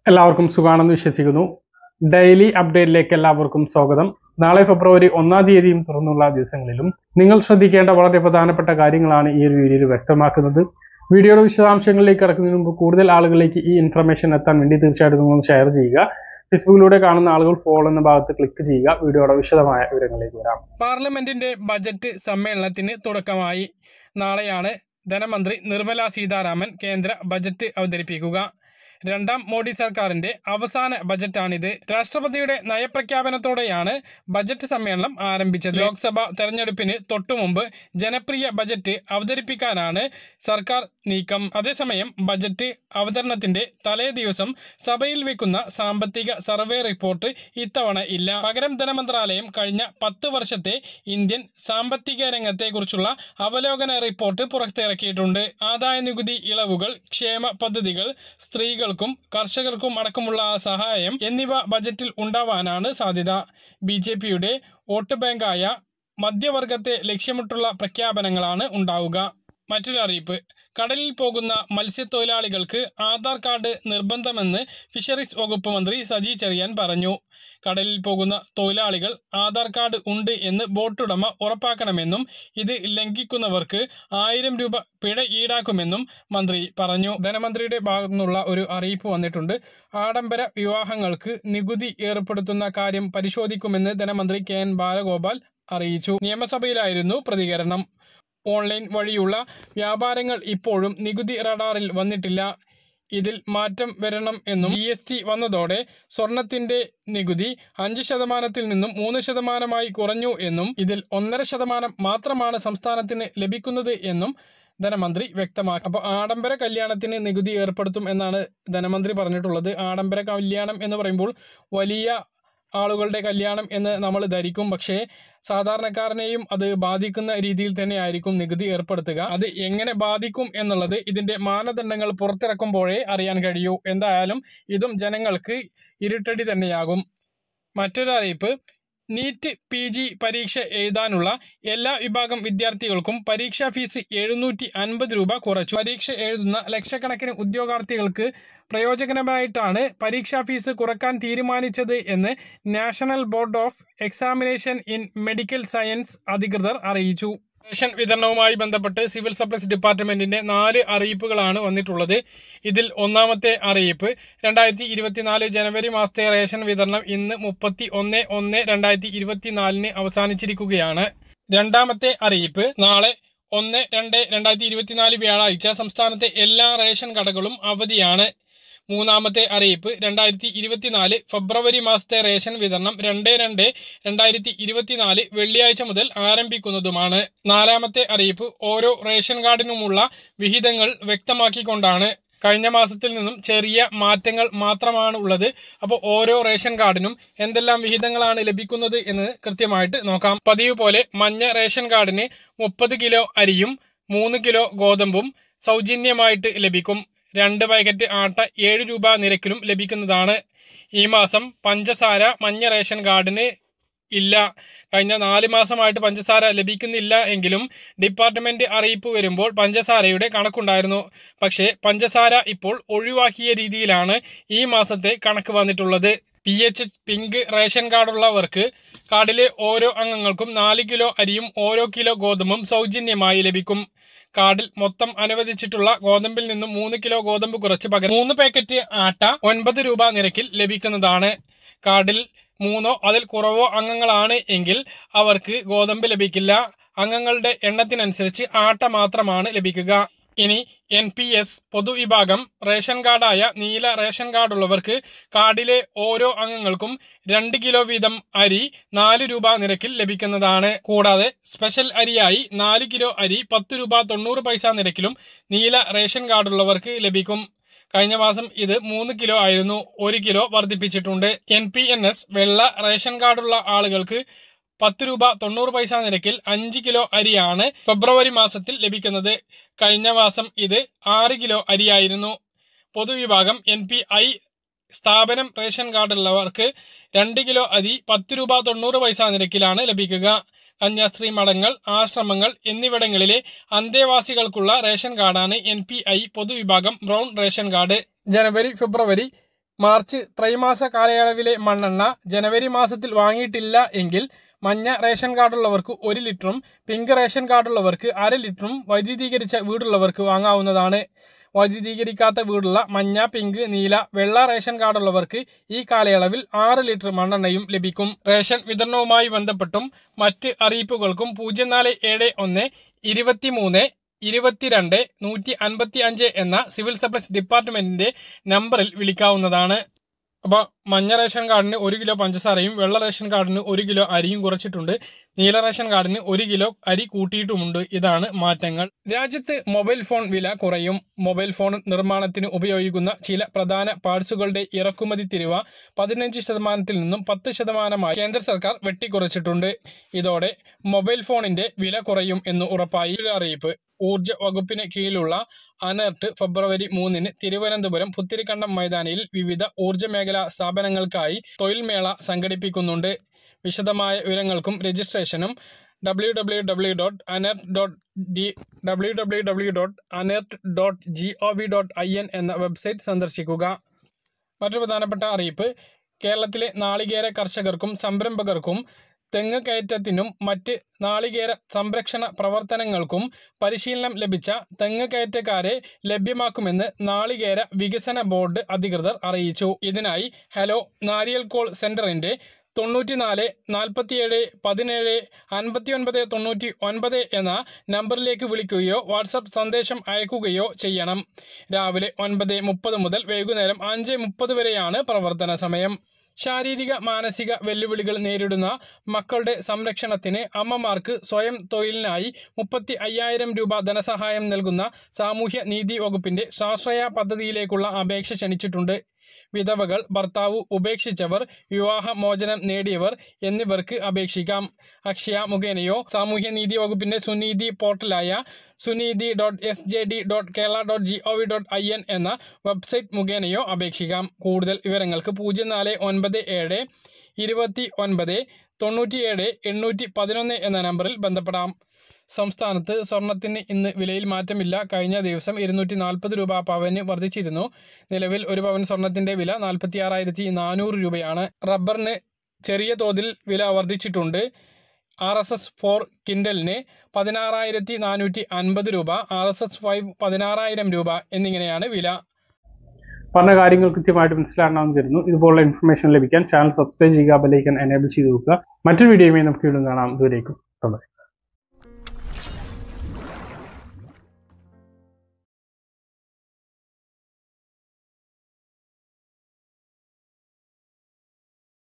എല്ലാവർക്കും സുഖാണെന്ന് വിശ്വസിക്കുന്നു ഡെയിലി അപ്ഡേറ്റിലേക്ക് എല്ലാവർക്കും സ്വാഗതം നാളെ ഫെബ്രുവരി ഒന്നാം തീയതിയും തുറന്നുള്ള ദിവസങ്ങളിലും നിങ്ങൾ ശ്രദ്ധിക്കേണ്ട വളരെ പ്രധാനപ്പെട്ട കാര്യങ്ങളാണ് ഈ ഒരു വീഡിയോയിൽ വ്യക്തമാക്കുന്നത് വീഡിയോയുടെ വിശദാംശങ്ങളിലേക്ക് കിടക്കുന്നതിന് മുമ്പ് കൂടുതൽ ആളുകളിലേക്ക് ഈ ഇൻഫർമേഷൻ എത്താൻ വേണ്ടി തീർച്ചയായിട്ടും നിങ്ങൾ ഷെയർ ചെയ്യുക ഫേസ്ബുക്കിലൂടെ കാണുന്ന ആളുകൾ ഫോളോ എന്ന ഭാഗത്ത് ക്ലിക്ക് ചെയ്യുക വീഡിയോയുടെ വിശദമായ വിവരങ്ങളിലേക്ക് വരാം പാർലമെന്റിന്റെ ബജറ്റ് സമ്മേളനത്തിന് തുടക്കമായി നാളെയാണ് ധനമന്ത്രി നിർമ്മല സീതാരാമൻ കേന്ദ്ര ബജറ്റ് അവതരിപ്പിക്കുക രണ്ടാം മോഡി സർക്കാരിന്റെ അവസാന ബജറ്റാണിത് രാഷ്ട്രപതിയുടെ നയപ്രഖ്യാപനത്തോടെയാണ് ബജറ്റ് സമ്മേളനം ആരംഭിച്ചത് ലോക്സഭ തെരഞ്ഞെടുപ്പിന് തൊട്ടുമുമ്പ് ജനപ്രിയ ബജറ്റ് അവതരിപ്പിക്കാനാണ് സർക്കാർ നീക്കം അതേസമയം ബജറ്റ് അവതരണത്തിന്റെ തലേ ദിവസം സഭയിൽ വെക്കുന്ന സാമ്പത്തിക സർവേ റിപ്പോർട്ട് ഇത്തവണ ഇല്ല പകരം ധനമന്ത്രാലയം കഴിഞ്ഞ പത്ത് വർഷത്തെ ഇന്ത്യൻ സാമ്പത്തിക രംഗത്തെക്കുറിച്ചുള്ള അവലോകന റിപ്പോർട്ട് പുറത്തിറക്കിയിട്ടുണ്ട് ആദായ നികുതി ഇളവുകൾ ക്ഷേമ പദ്ധതികൾ സ്ത്രീകൾക്കും കർഷകർക്കും അടക്കമുള്ള സഹായം എന്നിവ ബജറ്റിൽ ഉണ്ടാവാനാണ് സാധ്യത ബി ജെ പിയുടെ വോട്ട് ബാങ്കായ മധ്യവർഗത്തെ ലക്ഷ്യമിട്ടുള്ള പ്രഖ്യാപനങ്ങളാണ് ഉണ്ടാവുക മറ്റൊരു അറിയിപ്പ് കടലിൽ പോകുന്ന മത്സ്യത്തൊഴിലാളികൾക്ക് ആധാർ കാർഡ് നിർബന്ധമെന്ന് ഫിഷറീസ് വകുപ്പ് മന്ത്രി സജി ചെറിയാൻ പറഞ്ഞു കടലിൽ പോകുന്ന തൊഴിലാളികൾ ആധാർ കാർഡ് ഉണ്ട് എന്ന് ബോട്ടുടമ ഉറപ്പാക്കണമെന്നും ഇത് ലംഘിക്കുന്നവർക്ക് ആയിരം രൂപ പിഴ ഈടാക്കുമെന്നും മന്ത്രി പറഞ്ഞു ധനമന്ത്രിയുടെ ഭാഗത്തു നിന്നുള്ള ഒരു അറിയിപ്പ് വന്നിട്ടുണ്ട് ആഡംബര വിവാഹങ്ങൾക്ക് നികുതി ഏർപ്പെടുത്തുന്ന കാര്യം പരിശോധിക്കുമെന്ന് ധനമന്ത്രി കെ എൻ ബാലഗോപാൽ അറിയിച്ചു നിയമസഭയിലായിരുന്നു പ്രതികരണം ഓൺലൈൻ വഴിയുള്ള വ്യാപാരങ്ങൾ ഇപ്പോഴും നികുതി റഡാറിൽ വന്നിട്ടില്ല ഇതിൽ മാറ്റം വരണം എന്നും ജി എസ് ടി വന്നതോടെ സ്വർണത്തിന്റെ നികുതി അഞ്ച് ശതമാനത്തിൽ നിന്നും മൂന്ന് ശതമാനമായി കുറഞ്ഞു എന്നും ഇതിൽ ഒന്നര ശതമാനം മാത്രമാണ് സംസ്ഥാനത്തിന് ലഭിക്കുന്നത് എന്നും ധനമന്ത്രി വ്യക്തമാക്കി അപ്പോൾ ആഡംബര കല്യാണത്തിന് നികുതി ഏർപ്പെടുത്തും എന്നാണ് ധനമന്ത്രി പറഞ്ഞിട്ടുള്ളത് ആഡംബര കല്യാണം എന്ന് പറയുമ്പോൾ വലിയ ആളുകളുടെ കല്യാണം എന്ന് നമ്മൾ ധരിക്കും പക്ഷേ സാധാരണക്കാരനെയും അത് ബാധിക്കുന്ന രീതിയിൽ തന്നെ ആയിരിക്കും നികുതി ഏർപ്പെടുത്തുക അത് എങ്ങനെ ബാധിക്കും എന്നുള്ളത് ഇതിന്റെ മാനദണ്ഡങ്ങൾ പുറത്തിറക്കുമ്പോഴേ അറിയാൻ കഴിയൂ എന്തായാലും ഇതും ജനങ്ങൾക്ക് ഇരുട്ടടി തന്നെയാകും മറ്റൊരു അറിയിപ്പ് നീറ്റ് പി ജി പരീക്ഷ എഴുതാനുള്ള എല്ലാ വിഭാഗം വിദ്യാർത്ഥികൾക്കും പരീക്ഷാ ഫീസ് എഴുന്നൂറ്റി അൻപത് രൂപ കുറച്ചു പരീക്ഷ എഴുതുന്ന ലക്ഷക്കണക്കിന് ഉദ്യോഗാർത്ഥികൾക്ക് പ്രയോജനമായിട്ടാണ് പരീക്ഷാ ഫീസ് കുറക്കാൻ തീരുമാനിച്ചത് എന്ന് national board of examination in medical science അധികൃതർ അറിയിച്ചു റേഷൻ വിതരണവുമായി ബന്ധപ്പെട്ട് സിവിൽ സപ്ലൈസ് ഡിപ്പാർട്ട്മെന്റിന്റെ നാല് അറിയിപ്പുകളാണ് വന്നിട്ടുള്ളത് ഇതിൽ ഒന്നാമത്തെ അറിയിപ്പ് രണ്ടായിരത്തി ഇരുപത്തിനാല് ജനുവരി മാസത്തെ റേഷൻ വിതരണം ഇന്ന് മുപ്പത്തി ഒന്ന് ഒന്ന് രണ്ടായിരത്തി ഇരുപത്തിനാലിന് അവസാനിച്ചിരിക്കുകയാണ് രണ്ടാമത്തെ അറിയിപ്പ് നാളെ ഒന്ന് രണ്ട് രണ്ടായിരത്തി ഇരുപത്തിനാല് വ്യാഴാഴ്ച സംസ്ഥാനത്തെ എല്ലാ റേഷൻ കടകളും അവധിയാണ് മൂന്നാമത്തെ അറിയിപ്പ് രണ്ടായിരത്തി ഇരുപത്തിനാല് ഫെബ്രുവരി മാസത്തെ റേഷൻ വിതരണം രണ്ട് രണ്ട് രണ്ടായിരത്തി ഇരുപത്തിനാല് വെള്ളിയാഴ്ച മുതൽ ആരംഭിക്കുന്നതുമാണ് നാലാമത്തെ അറിയിപ്പ് ഓരോ റേഷൻ കാർഡിനുമുള്ള വിഹിതങ്ങൾ വ്യക്തമാക്കിക്കൊണ്ടാണ് കഴിഞ്ഞ മാസത്തിൽ നിന്നും ചെറിയ മാറ്റങ്ങൾ മാത്രമാണ് ഉള്ളത് അപ്പോൾ ഓരോ റേഷൻ കാർഡിനും എന്തെല്ലാം വിഹിതങ്ങളാണ് ലഭിക്കുന്നത് എന്ന് കൃത്യമായിട്ട് നോക്കാം പതിവ് പോലെ മഞ്ഞ റേഷൻ കാർഡിന് മുപ്പത് കിലോ അരിയും മൂന്ന് കിലോ ഗോതമ്പും സൗജന്യമായിട്ട് ലഭിക്കും രണ്ട് പാക്കറ്റ് ആട്ട ഏഴ് രൂപ നിരക്കിലും ലഭിക്കുന്നതാണ് ഈ മാസം പഞ്ചസാര മഞ്ഞ റേഷൻ കാർഡിന് ഇല്ല കഴിഞ്ഞ നാല് മാസമായിട്ട് പഞ്ചസാര ലഭിക്കുന്നില്ല എങ്കിലും ഡിപ്പാർട്ട്മെന്റ് അറിയിപ്പ് വരുമ്പോൾ പഞ്ചസാരയുടെ കണക്കുണ്ടായിരുന്നു പക്ഷേ പഞ്ചസാര ഇപ്പോൾ ഒഴിവാക്കിയ രീതിയിലാണ് ഈ മാസത്തെ കണക്ക് വന്നിട്ടുള്ളത് പി എച്ച് പിങ്ക് റേഷൻ കാർഡുള്ളവർക്ക് കാർഡിലെ ഓരോ അംഗങ്ങൾക്കും നാല് കിലോ അരിയും ഓരോ കിലോ ഗോതമ്പും സൗജന്യമായി ലഭിക്കും കാർഡിൽ മൊത്തം അനുവദിച്ചിട്ടുള്ള ഗോതമ്പിൽ നിന്നും മൂന്ന് കിലോ ഗോതമ്പ് കുറച്ച് പകരം മൂന്ന് പാക്കറ്റ് ആട്ട ഒൻപത് രൂപ നിരക്കിൽ ലഭിക്കുന്നതാണ് കാർഡിൽ മൂന്നോ അതിൽ കുറവോ അംഗങ്ങളാണ് എങ്കിൽ അവർക്ക് ഗോതമ്പ് ലഭിക്കില്ല അംഗങ്ങളുടെ എണ്ണത്തിനനുസരിച്ച് ആട്ട മാത്രമാണ് ലഭിക്കുക ഇനി എൻ പി എസ് പൊതുവിഭാഗം റേഷൻ കാർഡായ നീല റേഷൻ കാർഡുള്ളവർക്ക് കാർഡിലെ ഓരോ അംഗങ്ങൾക്കും രണ്ട് കിലോ വീതം അരി നാല് രൂപ നിരക്കിൽ ലഭിക്കുന്നതാണ് കൂടാതെ സ്പെഷ്യൽ അരിയായി നാല് കിലോ അരി പത്ത് രൂപ തൊണ്ണൂറ് പൈസ നിരക്കിലും നീല റേഷൻ കാർഡുള്ളവർക്ക് ലഭിക്കും കഴിഞ്ഞ മാസം ഇത് മൂന്ന് കിലോ ആയിരുന്നു ഒരു കിലോ വർദ്ധിപ്പിച്ചിട്ടുണ്ട് എൻ പി എൻ എസ് വെള്ള റേഷൻ കാർഡുള്ള ആളുകൾക്ക് പത്ത് രൂപ തൊണ്ണൂറ് പൈസ നിരക്കിൽ അഞ്ച് കിലോ അരിയാണ് ഫെബ്രുവരി മാസത്തിൽ ലഭിക്കുന്നത് കഴിഞ്ഞ മാസം ഇത് ആറ് കിലോ അരിയായിരുന്നു പൊതുവിഭാഗം എൻ പി ഐ സ്ഥാപനം റേഷൻ കാർഡുള്ളവർക്ക് രണ്ട് കിലോ അരി പത്ത് രൂപ തൊണ്ണൂറ് പൈസ നിരക്കിലാണ് ലഭിക്കുക കന്യാസ്ത്രീ മഠങ്ങൾ ആശ്രമങ്ങൾ എന്നിവിടങ്ങളിലെ അന്തേവാസികൾക്കുള്ള റേഷൻ കാർഡാണ് എൻ പി ഐ പൊതുവിഭാഗം ബ്രൗൺ റേഷൻ കാർഡ് ജനുവരി ഫെബ്രുവരി മാർച്ച് ത്രൈമാസ കാലയളവിലെ മണ്ണെണ്ണ ജനുവരി മാസത്തിൽ വാങ്ങിയിട്ടില്ല എങ്കിൽ മഞ്ഞ റേഷൻ കാർഡുള്ളവർക്ക് ഒരു ലിറ്ററും പിങ്ക് റേഷൻ കാർഡുള്ളവർക്ക് അര ലിറ്ററും വൈദ്യുതീകരിച്ച വീടുള്ളവർക്ക് വാങ്ങാവുന്നതാണ് വൈദ്യുതീകരിക്കാത്ത വീടുള്ള മഞ്ഞ പിങ്ക് നീല വെള്ള റേഷൻ കാർഡുള്ളവർക്ക് ഈ കാലയളവിൽ ആറ് ലിറ്റർ മണ്ണെണ്ണയും ലഭിക്കും റേഷൻ വിതരണവുമായി ബന്ധപ്പെട്ടും മറ്റ് അറിയിപ്പുകൾക്കും പൂജ്യം നാല് ഏഴ് ഒന്ന് ഇരുപത്തിമൂന്ന് ഇരുപത്തിരണ്ട് നൂറ്റി അൻപത്തി അഞ്ച് എന്ന സിവിൽ സപ്ലൈസ് ഡിപ്പാർട്ട്മെന്റിന്റെ നമ്പറിൽ വിളിക്കാവുന്നതാണ് അപ്പോൾ മഞ്ഞ റേഷൻ കാർഡിന് ഒരു കിലോ പഞ്ചസാരയും വെള്ള റേഷൻ കാർഡിന് ഒരു കിലോ അരിയും കുറച്ചിട്ടുണ്ട് നീല റേഷൻ കാർഡിന് ഒരു കിലോ അരി കൂട്ടിയിട്ടുമുണ്ട് ഇതാണ് മാറ്റങ്ങൾ രാജ്യത്ത് മൊബൈൽ ഫോൺ വില കുറയും മൊബൈൽ ഫോൺ നിർമ്മാണത്തിന് ഉപയോഗിക്കുന്ന ചില പ്രധാന പാർട്സുകളുടെ ഇറക്കുമതി തിരിവ പതിനഞ്ച് ശതമാനത്തിൽ നിന്നും പത്ത് ശതമാനമായി കേന്ദ്ര സർക്കാർ വെട്ടിക്കുറച്ചിട്ടുണ്ട് ഇതോടെ മൊബൈൽ ഫോണിന്റെ വില കുറയും എന്ന് ഉറപ്പായി ഒരു അറിയിപ്പ് ഊർജ വകുപ്പിന് കീഴിലുള്ള അനർട്ട് ഫെബ്രുവരി മൂന്നിന് തിരുവനന്തപുരം പുത്തിരിക്കണ്ടം മൈതാനിയിൽ വിവിധ ഊർജ്ജ മേഖലാ സ്ഥാപനങ്ങൾക്കായി തൊഴിൽ മേള സംഘടിപ്പിക്കുന്നുണ്ട് വിശദമായ വിവരങ്ങൾക്കും രജിസ്ട്രേഷനും W W W dot ANERT dot D W W W dot ANERT dot G O V dot I N എന്ന വെബ്സൈറ്റ് സന്ദർശിക്കുക മറ്റൊരു പ്രധാനപ്പെട്ട അറിയിപ്പ് കേരളത്തിലെ നാളികേര കർഷകർക്കും സംരംഭകർക്കും തെങ്ങ് കയറ്റത്തിനും മറ്റ് നാളികേര സംരക്ഷണ പ്രവർത്തനങ്ങൾക്കും പരിശീലനം ലഭിച്ച തെങ്ങ് കയറ്റക്കാരെ ലഭ്യമാക്കുമെന്ന് നാളികേര വികസന ബോർഡ് അധികൃതർ അറിയിച്ചു ഇതിനായി ഹലോ നാരിയൽ കോൾ സെന്ററിന്റെ തൊണ്ണൂറ്റിനാല് നാൽപ്പത്തിയേഴ് പതിനേഴ് അൻപത്തി ഒൻപത് തൊണ്ണൂറ്റി ഒൻപത് എന്ന നമ്പറിലേക്ക് വിളിക്കുകയോ വാട്സപ്പ് സന്ദേശം അയക്കുകയോ ചെയ്യണം രാവിലെ ഒൻപത് മുപ്പത് മുതൽ വൈകുന്നേരം അഞ്ച് മുപ്പത് വരെയാണ് പ്രവർത്തന സമയം ശാരീരിക മാനസിക വെല്ലുവിളികൾ നേരിടുന്ന മക്കളുടെ സംരക്ഷണത്തിന് അമ്മമാർക്ക് സ്വയം തൊഴിലിനായി മുപ്പത്തി അയ്യായിരം രൂപ ധനസഹായം നൽകുന്ന സാമൂഹ്യ നീതി വകുപ്പിന്റെ സ്വാശ്രയ പദ്ധതിയിലേക്കുള്ള അപേക്ഷ ക്ഷണിച്ചിട്ടുണ്ട് വിധവകൾ ഭർത്താവ് ഉപേക്ഷിച്ചവർ വിവാഹമോചനം നേടിയവർ എന്നിവർക്ക് അപേക്ഷിക്കാം അക്ഷയ മുഖേനയോ സാമൂഹ്യനീതി വകുപ്പിന്റെ സുനീതി പോർട്ടലായ Suneethi dot S J D dot Kerala dot G O V dot I N എന്ന വെബ്സൈറ്റ് മുഖേനയോ അപേക്ഷിക്കാം കൂടുതൽ വിവരങ്ങൾക്ക് പൂജ്യം നാല് ഒൻപത് ഏഴ് ഇരുപത്തി ഒൻപത് തൊണ്ണൂറ്റിയേഴ് എണ്ണൂറ്റി പതിനൊന്ന് എന്ന നമ്പറിൽ ബന്ധപ്പെടാം സംസ്ഥാനത്ത് സ്വർണത്തിന് ഇന്ന് വിലയിൽ മാറ്റമില്ല കഴിഞ്ഞ ദിവസം ഇരുന്നൂറ്റി നാൽപ്പത് രൂപ പവന് വർദ്ധിച്ചിരുന്നു നിലവിൽ ഒരു പവൻ സ്വർണത്തിന്റെ വില നാൽപ്പത്തി ആറായിരത്തി നാനൂറ് രൂപയാണ് റബ്ബറിന് ചെറിയ തോതിൽ വില വർദ്ധിച്ചിട്ടുണ്ട് ആർ എസ് എസ് ഫോർ കിൻഡലിന് പതിനാറായിരത്തി നാനൂറ്റി അൻപത് രൂപ ആർ എസ് എസ് ഫൈവ് പതിനാറായിരം രൂപ എന്നിങ്ങനെയാണ് വില പറഞ്ഞ കാര്യങ്ങൾ കൃത്യമായിട്ട് മനസ്സിലാകണമെന്ന് തരുന്നു ഇതുപോലുള്ള ഇൻഫർമേഷൻ ലഭിക്കാൻ ചാനൽ സബ്സ്ക്രൈബ് ചെയ്യുക ബെലൈക്കൻ എനേബിൾ ചെയ്ത് വെക്കുക മറ്റൊരു വീഡിയോയുമായി നമുക്ക് വീണ്ടും കാണാം ഇതുവരേക്കും ബൈ